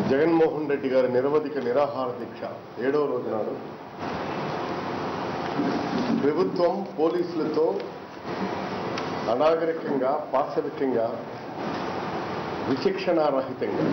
జగన్మోహన్ రెడ్డి గారి నిరవధిక నిరాహార దీక్ష ఏడవ రోజు నాడు ప్రభుత్వం పోలీసులతో అనాగరికంగా పాశవికంగా విచక్షణారహితంగా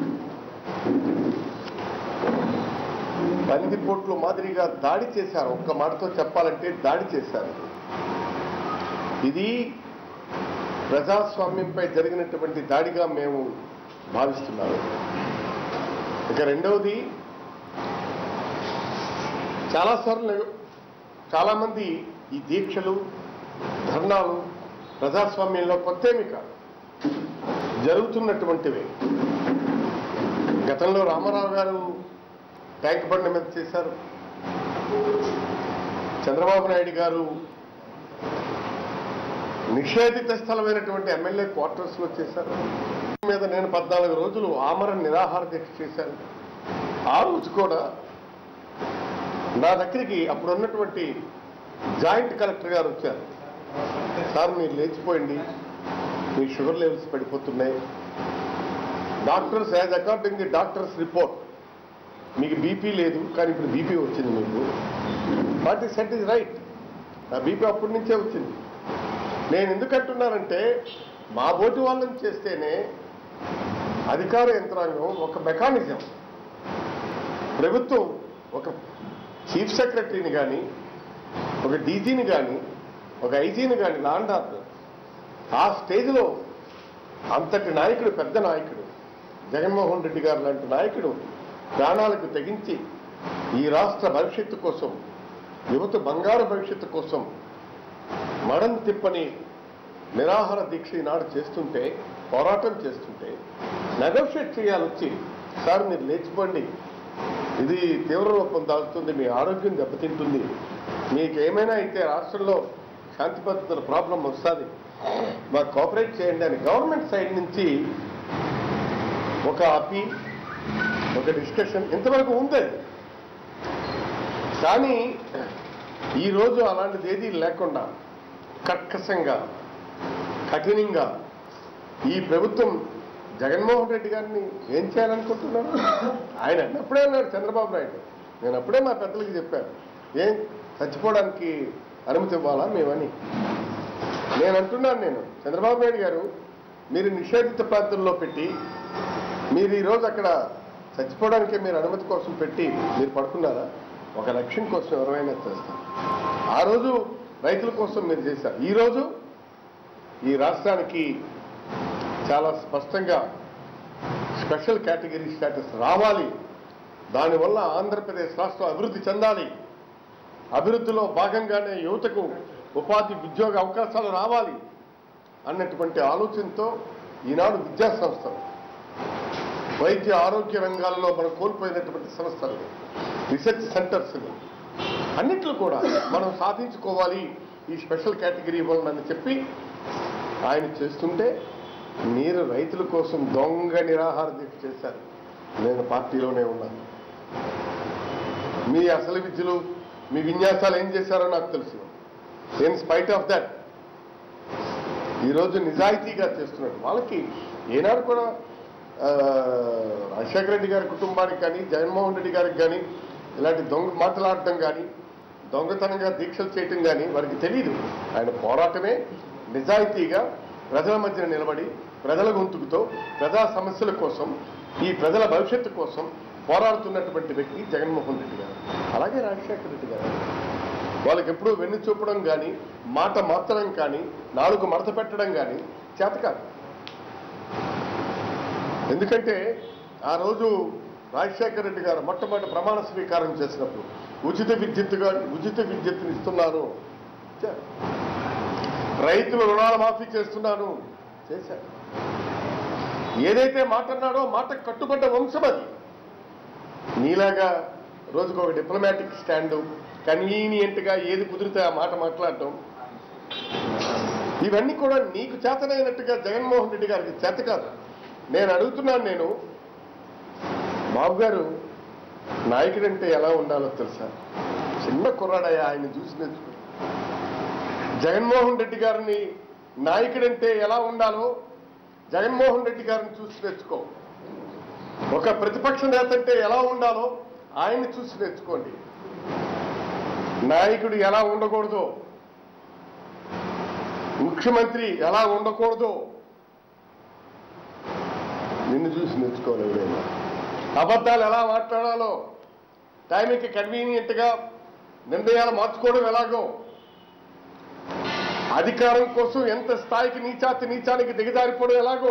బందిపోట్లు మాదిరిగా దాడి చేశారు ఒక్క మాటతో చెప్పాలంటే దాడి చేశారు ఇది ప్రజాస్వామ్యంపై జరిగినటువంటి దాడిగా మేము భావిస్తున్నాము ఇక రెండవది చాలాసార్లు చాలామంది ఈ దీక్షలు ధర్నాలు ప్రజాస్వామ్యంలో కొత్తేమి కాదు జరుగుతున్నటువంటివే గతంలో రామారావు గారు ట్యాంక్ బండి మీద చేశారు చంద్రబాబు నాయుడు గారు నిషేధిత స్థలమైనటువంటి ఎమ్మెల్యే క్వార్టర్స్ లో చేశారు మీద నేను పద్నాలుగు రోజులు ఆమరణ నిరాహార దీక్ష చేశాను ఆ రోజు కూడా నా దగ్గరికి అప్పుడు ఉన్నటువంటి జాయింట్ కలెక్టర్ గారు వచ్చారు సార్ మీరు లేచిపోయింది మీ షుగర్ లెవెల్స్ పడిపోతున్నాయి doctors as according the doctors report మీకు బీపీ లేదు కానీ ఇప్పుడు బీపీ వచ్చింది మీకు what is set is right నా బీపీ అప్పటి నుంచే వచ్చింది నేను ఎందుకు అంటున్నానంటే మా బోటి వాళ్ళని చేస్తేనే అధికార యంత్రాంగం ఒక మెకానిజం ప్రభుత్వం ఒక చీఫ్ సెక్రటరీని కానీ ఒక డీజీని కానీ ఒక ఐజీని కానీ లాండ్ ఆర్డర్ ఆ స్టేజ్లో అంతటి నాయకుడు పెద్ద నాయకుడు జగన్మోహన్ రెడ్డి గారు లాంటి నాయకుడు ప్రాణాలకు తెగించి ఈ రాష్ట్ర భవిష్యత్తు కోసం యువత బంగారు భవిష్యత్తు కోసం మడం తిప్పని నిరాహార దీక్ష ఈనాడు చేస్తుంటే పోరాటం చేస్తుంటే నెగోషియేట్ చేయాలి వచ్చి సార్ మీరు లేచిపోండి ఇది తీవ్ర రూపం దాల్చుతుంది మీ ఆరోగ్యం దెబ్బతింటుంది మీకు ఏమైనా అయితే రాష్ట్రంలో శాంతి భద్రతల ప్రాబ్లం వస్తుంది మాకు కోఆపరేట్ చేయండి అని గవర్నమెంట్ సైడ్ నుంచి ఒక అపీల్ ఒక డిస్కషన్ ఇంతవరకు ఉంది కానీ ఈరోజు అలాంటిది ఏదీ లేకుండా కర్కశంగా కఠినంగా ఈ ప్రభుత్వం జగన్మోహన్ రెడ్డి గారిని ఏం చేయాలనుకుంటున్నారు ఆయన అన్నప్పుడే అన్నాడు చంద్రబాబు నాయుడు నేను అప్పుడే మా పెద్దలకి చెప్పాను ఏం చచ్చిపోవడానికి అనుమతి ఇవ్వాలా మేమని నేను అంటున్నాను నేను చంద్రబాబు నాయుడు గారు మీరు నిషేధిత ప్రాంతంలో పెట్టి మీరు ఈరోజు అక్కడ చచ్చిపోవడానికి మీరు అనుమతి కోసం పెట్టి మీరు పడుకున్నారా ఒక లక్ష్యం కోసం ఎవరైనా చేస్తారు ఆ రోజు రైతుల కోసం మీరు చేశారు ఈ రోజు ఈ రాష్ట్రానికి చాలా స్పష్టంగా స్పెషల్ కేటగిరీ స్టేటస్ రావాలి దానివల్ల ఆంధ్రప్రదేశ్ రాష్ట్రం అభివృద్ధి చెందాలి అభివృద్ధిలో భాగంగానే యువతకు ఉపాధి ఉద్యోగ అవకాశాలు రావాలి అన్నటువంటి ఆలోచనతో ఈనాడు విద్యా సంస్థలు వైద్య ఆరోగ్య రంగాల్లో మనం కోల్పోయినటువంటి సంస్థలు రీసెర్చ్ సెంటర్స్ని అన్నిట్లో కూడా మనం సాధించుకోవాలి ఈ స్పెషల్ కేటగిరీ ఇవ్వాలని చెప్పి ఆయన చేస్తుంటే మీరు రైతుల కోసం దొంగ నిరాహార దీక్ష చేశారు నేను పార్టీలోనే ఉన్నాను మీ అసలు విద్యలు మీ విన్యాసాలు ఏం చేశారో నాకు తెలుసు ఇన్ స్పైట్ ఆఫ్ దట్ ఈరోజు నిజాయితీగా చేస్తున్నాడు వాళ్ళకి ఏనాడు కూడా ఆ, రాజశేఖర రెడ్డి గారి కుటుంబానికి కానీ జగన్మోహన్ రెడ్డి గారికి కానీ ఇలాంటి దొంగ మాట్లాడటం కానీ దొంగతనంగా దీక్షలు చేయటం కానీ వారికి తెలియదు ఆయన పోరాటమే నిజాయితీగా ప్రజల మధ్యన నిలబడి ప్రజల గొంతుకుతో ప్రజా సమస్యల కోసం ఈ ప్రజల భవిష్యత్తు కోసం పోరాడుతున్నటువంటి వ్యక్తి జగన్మోహన్ రెడ్డి గారు అలాగే రాజశేఖర రెడ్డి గారు వాళ్ళకి ఎప్పుడూ వెన్ను చూపడం కానీ మాట మార్చడం కానీ నాలుగు మడత పెట్టడం కానీ చేత కాదు ఎందుకంటే ఆ రోజు రాజశేఖర రెడ్డి గారు మొట్టమొదటి ప్రమాణ స్వీకారం చేసినప్పుడు ఉచిత విద్యుత్తుగా ఉచిత విద్యుత్తుని ఇస్తున్నాను ఇచ్చారు. రైతుల రుణాల మాఫీ చేస్తున్నాను చేశారు ఏదైతే మాట అన్నాడో మాట కట్టుబడ్డ వంశం అది నీలాగా రోజుకు ఒక డిప్లొమాటిక్ స్టాండు కన్వీనియంట్ గా ఏది కుదిరితే ఆ మాట మాట్లాడటం ఇవన్నీ కూడా నీకు చేతనైనట్టుగా జగన్మోహన్ రెడ్డి గారికి చేత కాదు నేను అడుగుతున్నాను నేను బాబు గారు నాయకుడంటే ఎలా ఉండాలో తెలుసా చిన్న కుర్రాడయ్యా ఆయన చూసి నేర్చుకో జగన్మోహన్ రెడ్డి గారిని నాయకుడంటే ఎలా ఉండాలో జగన్మోహన్ రెడ్డి గారిని చూసి తెచ్చుకో ఒక ప్రతిపక్ష నేత అంటే ఎలా ఉండాలో ఆయన్ని చూసి నేర్చుకోండి నాయకుడు ఎలా ఉండకూడదో ముఖ్యమంత్రి ఎలా ఉండకూడదో నిన్ను చూసి నేర్చుకోవాలి ఎవరైనా అబద్ధాలు ఎలా మాట్లాడాలో టైంకి కన్వీనియంట్ గా నిర్ణయాలు మార్చుకోవడం ఎలాగో అధికారం కోసం ఎంత స్థాయికి నీచాతి నీచానికి దిగజారిపోవడం ఎలాగో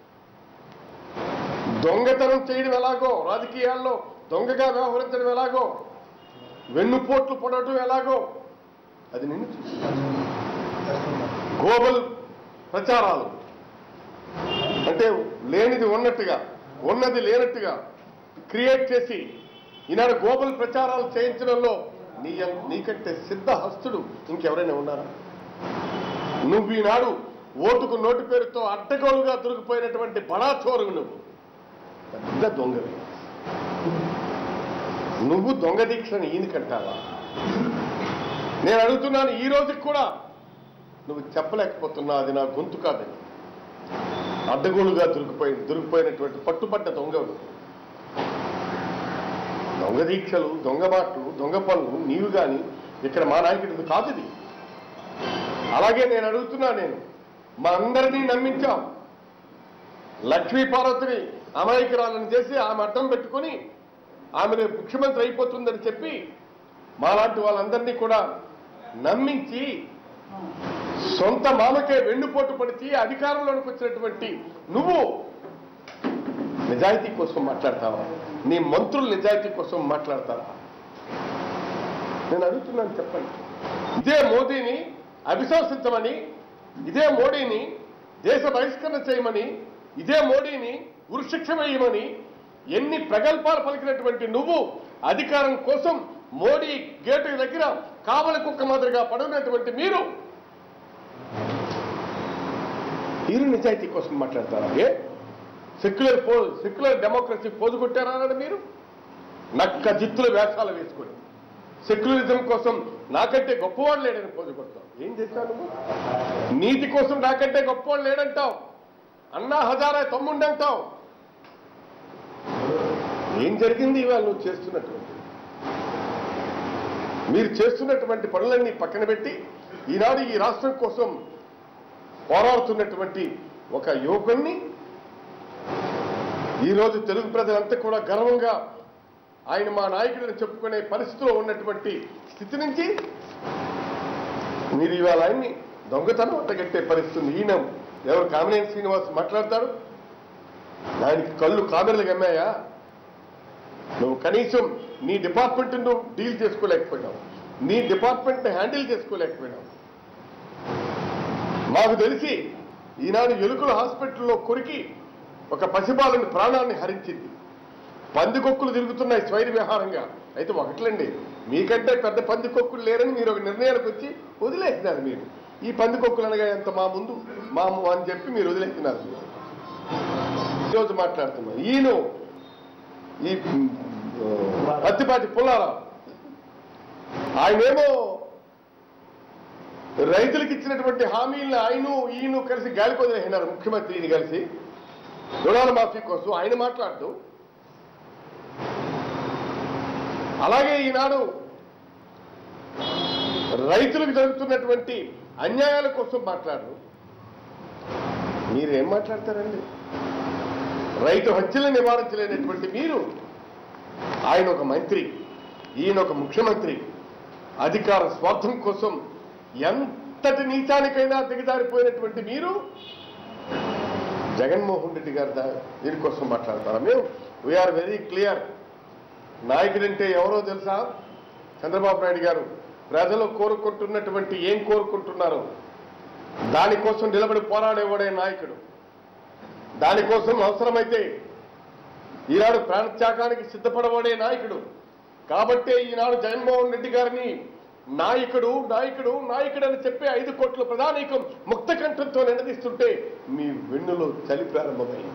దొంగతనం చేయడం ఎలాగో రాజకీయాల్లో దొంగగా వ్యవహరించడం ఎలాగో వెన్నుపోట్లు పడటం ఎలాగో అది నిన్ను చూసి గ్లోబల్ ప్రచారాలు అంటే లేనిది ఉన్నట్టుగా ఉన్నది లేనట్టుగా క్రియేట్ చేసి ఈనాడు గ్లోబల్ ప్రచారాలు చేయించడంలో నీ నీకంటే సిద్ధహస్తుడు ఇంకెవరైనా ఉన్నారా నువ్వు ఈనాడు ఓటుకు నోటు పేరుతో అడ్డగోలుగా దొరికిపోయినటువంటి బడా చోరువు నువ్వు పెద్ద దొంగవి నువ్వు దొంగ దీక్షని ఈయన కట్టావా నేను అడుగుతున్నాను ఈ రోజుకి కూడా నువ్వు చెప్పలేకపోతున్నావు అది నా గొంతు కాదని అడ్డగోలుగా దొరికిపోయి దొరికిపోయినటువంటి పట్టుబడ్డ దొంగలు దొంగ దీక్షలు దొంగ మాటలు దొంగ పనులు నీవు గాని ఇక్కడ మా నాయకుడిది కాదు ఇది అలాగే నేను అడుగుతున్నా నేను మా అందరినీ నమ్మించాం లక్ష్మీ పార్వతిని అమాయకురాలను చేసి ఆమె అడ్డం పెట్టుకొని ఆమె ముఖ్యమంత్రి అయిపోతుందని చెప్పి మాలాంటి వాళ్ళందరినీ కూడా నమ్మించి సొంత మామకే వెన్నుపోటు పడిచి అధికారంలోకి వచ్చినటువంటి నువ్వు నిజాయితీ కోసం మాట్లాడతావా నీ మంత్రులు నిజాయితీ కోసం మాట్లాడతారా నేను అడుగుతున్నాను చెప్పండి ఇదే మోదీని అభిశంసించమని ఇదే మోడీని దేశ బహిష్కరణ చేయమని ఇదే మోడీని ఉరిశిక్ష వేయమని ఎన్ని ప్రగల్భాలు పలికినటువంటి నువ్వు అధికారం కోసం మోడీ గేటు దగ్గర కావలి కుక్క మాదిరిగా పడినటువంటి మీరు మీరు నిజాయితీ కోసం మాట్లాడతారా ఏ సెక్యులర్ పో సెక్యులర్ డెమోక్రసీ పోజుకొట్టారా అన్నాడు మీరు నక్క జిత్తుల వేషాలు వేసుకొని సెక్యులరిజం కోసం నాకంటే గొప్పవాడు లేడని పోజుకొడతావు ఏం చేశావు నువ్వు నీతి కోసం నాకంటే గొప్పవాడు లేడంటావు అన్నా హజారా తమ్ముండంటావు ఏం జరిగింది ఇవాళ నువ్వు చేస్తున్నటువంటి మీరు చేస్తున్నటువంటి పనులన్నీ పక్కన పెట్టి ఈనాడు ఈ రాష్ట్రం కోసం పోరాడుతున్నటువంటి ఒక యువకుణ్ణి ఈరోజు తెలుగు ప్రజలంతా కూడా గర్వంగా ఆయన మా నాయకుడిని చెప్పుకునే పరిస్థితిలో ఉన్నటువంటి స్థితి నుంచి మీరు ఇవాళ ఆయన్ని దొంగతనం అట్టగట్టే పరిస్థితి ఉంది. ఈయన ఎవరు కామినేని శ్రీనివాస్ మాట్లాడతాడు దానికి కళ్ళు కామెరలు గమ్మాయా నువ్వు కనీసం నీ డిపార్ట్మెంట్ నువ్వు డీల్ చేసుకోలేకపోయినావు నీ డిపార్ట్మెంట్ హ్యాండిల్ చేసుకోలేకపోయినావు మాకు తెలిసి ఈనాడు ఎలుకల హాస్పిటల్లో కొరికి ఒక పసిబాలని ప్రాణాన్ని హరించింది పందికొక్కులు తిరుగుతున్నాయి స్వైర విహారంగా అయితే ఒకట్లండి మీకంటే పెద్ద పందికొక్కులు లేరని మీరు ఒక నిర్ణయానికి వచ్చి వదిలేసినారు మీరు ఈ పందికొక్కులు అనగా ఎంత మా ముందు మా ము అని చెప్పి మీరు వదిలేసినారు ఈరోజు మాట్లాడుతున్నాం ఈయన ఈ ఆ, పత్తిపాటి పుల్లారావు ఆయనేమో రైతులకు ఇచ్చినటువంటి హామీలను ఆయన ఈయన కలిసి గాలి వదిలేసినారు ముఖ్యమంత్రిని కలిసి రుణాల మాఫీ కోసం ఆయన మాట్లాడుతూ అలాగే ఈనాడు రైతులకు జరుగుతున్నటువంటి అన్యాయాల కోసం మాట్లాడరు మీరేం మాట్లాడతారండి రైతు హత్యలను నివారించలేనటువంటి మీరు ఆయన ఒక మంత్రి ఈయన ఒక ముఖ్యమంత్రి అధికార స్వార్థం కోసం ఎంతటి నీచానికైనా దిగజారిపోయినటువంటి మీరు జగన్మోహన్ రెడ్డి గారి దా- దీనికోసం మాట్లాడతారా మేము వీఆర్ వెరీ క్లియర్ నాయకుడంటే ఎవరో తెలుసా చంద్రబాబు నాయుడు గారు ప్రజలు కోరుకుంటున్నటువంటి ఏం కోరుకుంటున్నారో దానికోసం నిలబడి పోరాడేవాడే నాయకుడు దానికోసం అవసరమైతే ఈనాడు ప్రాణత్యాగానికి సిద్ధపడబడే నాయకుడు కాబట్టే ఈనాడు జగన్మోహన్ రెడ్డి గారిని నాయకుడు నాయకుడు నాయకుడు అని చెప్పి ఐదు కోట్ల ప్రధానికం ముక్త కంఠంతో నినదిస్తుంటే మీ వెన్నులో చలి ప్రారంభమైంది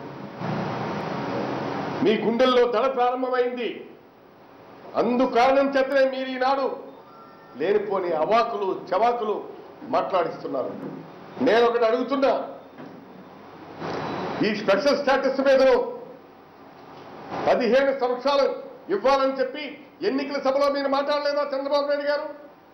మీ గుండెల్లో దడ ప్రారంభమైంది అందు కారణం చేతనే మీరు ఈనాడు లేనిపోని అవాకులు చవాకులు మాట్లాడిస్తున్నారు నేను ఒకటి అడుగుతున్నా ఈ స్పెషల్ స్టాటస్ మీద పదిహేను సంవత్సరాలు ఇవ్వాలని చెప్పి ఎన్నికల సభలో మీరు మాట్లాడలేదా చంద్రబాబు నాయుడు గారు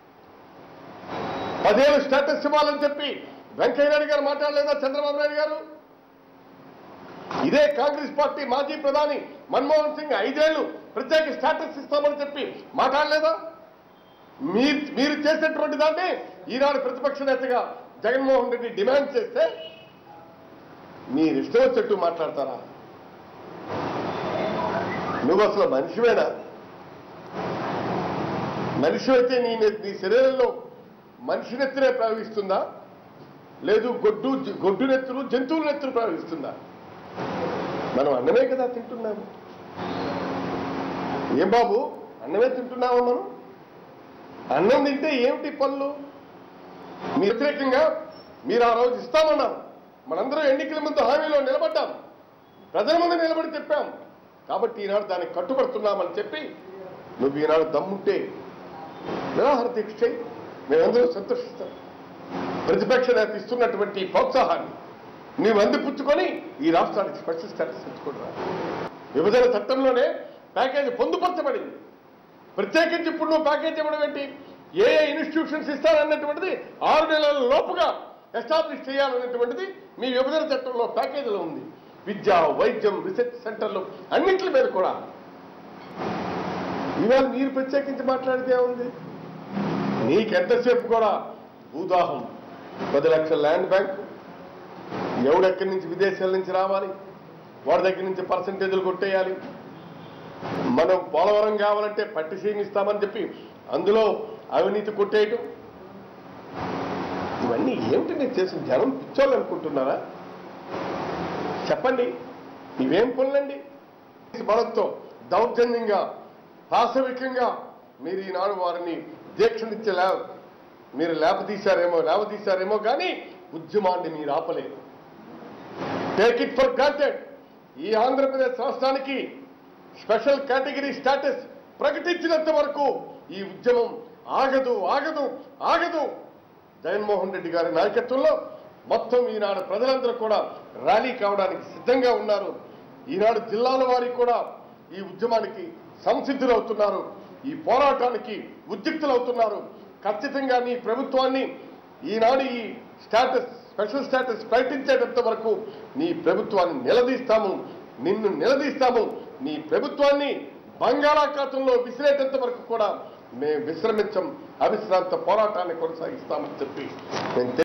పదేళ్ళు స్టేటస్ ఇవ్వాలని చెప్పి వెంకయ్యనాయుడు గారు మాట్లాడలేదా చంద్రబాబు నాయుడు గారు ఇదే కాంగ్రెస్ పార్టీ మాజీ ప్రధాని మన్మోహన్ సింగ్ ఐదేళ్లు ప్రత్యేక స్టేటస్ ఇస్తామని చెప్పి మాట్లాడలేదా మీరు మీరు చేసినటువంటి దాన్ని ఈనాడు ప్రతిపక్ష నేతగా జగన్మోహన్ రెడ్డి డిమాండ్ చేస్తే మీరు ఇష్టం వచ్చేట్టు మాట్లాడతారా నువ్వు అసలు మనిషివేనా మనిషి అయితే నీ నీ శరీరంలో మనిషి నెత్తురే ప్రవహిస్తుందా లేదు గొడ్డు గొడ్డు నెత్తులు జంతువుల నెత్తులు ప్రవహిస్తుందా మనం అన్నమే కదా తింటున్నాము ఏం బాబు అన్నమే తింటున్నామా మనం అన్నం తింటే ఏమిటి పనులు మీ వ్యతిరేకంగా మీరు ఆ రోజు ఇస్తామన్నారు మనందరం ఎన్నికల ముందు హామీలో నిలబడ్డాం ప్రజల ముందు నిలబడి చెప్పాం కాబట్టి ఈనాడు దానికి కట్టుబడుతున్నామని చెప్పి నువ్వు ఈనాడు దమ్ముంటే నిరాహార దీక్ష చేయి మేమందరం సంతోషిస్తాం ప్రతిపక్ష నేత ఇస్తున్నటువంటి ప్రోత్సాహాన్ని నీవు అందిపుచ్చుకొని ఈ రాష్ట్రానికి స్పెషల్ స్టేటస్ ఇచ్చుకుంటున్నా విభజన చట్టంలోనే ప్యాకేజీ పొందుపరచబడింది ప్రత్యేకించి ఇప్పుడు నువ్వు ప్యాకేజ్ ఇవ్వడం ఏంటి ఏ ఏ ఇన్స్టిట్యూషన్స్ ఇస్తారన్నటువంటిది ఆరు నెలల లోపుగా ఎస్టాబ్లిష్ చేయాలన్నటువంటిది మీ విభజన చట్టంలో ప్యాకేజీలో ఉంది విద్య వైద్యం రీసెర్చ్ సెంటర్లు అన్నింటి మీద కూడా ఇవాళ మీరు ప్రత్యేకించి మాట్లాడితే ఉంది నీకెంతసేపు కూడా భూదాహం పది లక్షల ల్యాండ్ బ్యాంక్ ఎవడెక్కడి నుంచి విదేశాల నుంచి రావాలి వాడి దగ్గర నుంచి పర్సంటేజీలు కొట్టేయాలి మనం పోలవరం కావాలంటే పట్టిసీమ ఇస్తామని చెప్పి అందులో అవినీతి కొట్టేయటం ఇవన్నీ ఏమిటి నేను చేసిన జనం పిచ్చోళ్ళు అనుకుంటున్నారా చెప్పండి ఇవేం పనులండి బలంతో దౌర్జన్యంగా పాశవికంగా మీరు ఈనాడు వారిని దీక్షనిచ్చే లే మీరు లేపతీశారేమో లేవతీశారేమో కానీ ఉద్యమాన్ని మీరు ఆపలేదు టేక్ ఇట్ ఫర్ గ్రాంటెడ్ ఈ ఆంధ్రప్రదేశ్ రాష్ట్రానికి స్పెషల్ కేటగిరీ స్టేటస్ ప్రకటించినంత వరకు ఈ ఉద్యమం ఆగదు ఆగదు ఆగదు జగన్మోహన్ రెడ్డి గారి నాయకత్వంలో మొత్తం ఈనాడు ప్రజలందరూ కూడా ర్యాలీ కావడానికి సిద్ధంగా ఉన్నారు ఈనాడు జిల్లాల వారికి కూడా ఈ ఉద్యమానికి సంసిద్ధులవుతున్నారు ఈ పోరాటానికి ఉద్యుక్తులవుతున్నారు ఖచ్చితంగా నీ ప్రభుత్వాన్ని ఈనాడు ఈ స్టేటస్ స్పెషల్ స్టేటస్ ప్రకటించేటంత వరకు నీ ప్రభుత్వాన్ని నిలదీస్తాము నిన్ను నిలదీస్తాము నీ ప్రభుత్వాన్ని బంగాళాఖాతంలో విసిరేటంత వరకు కూడా మేము విశ్రమించం అవిశ్రాంత పోరాటాన్ని కొనసాగిస్తామని చెప్పి నేను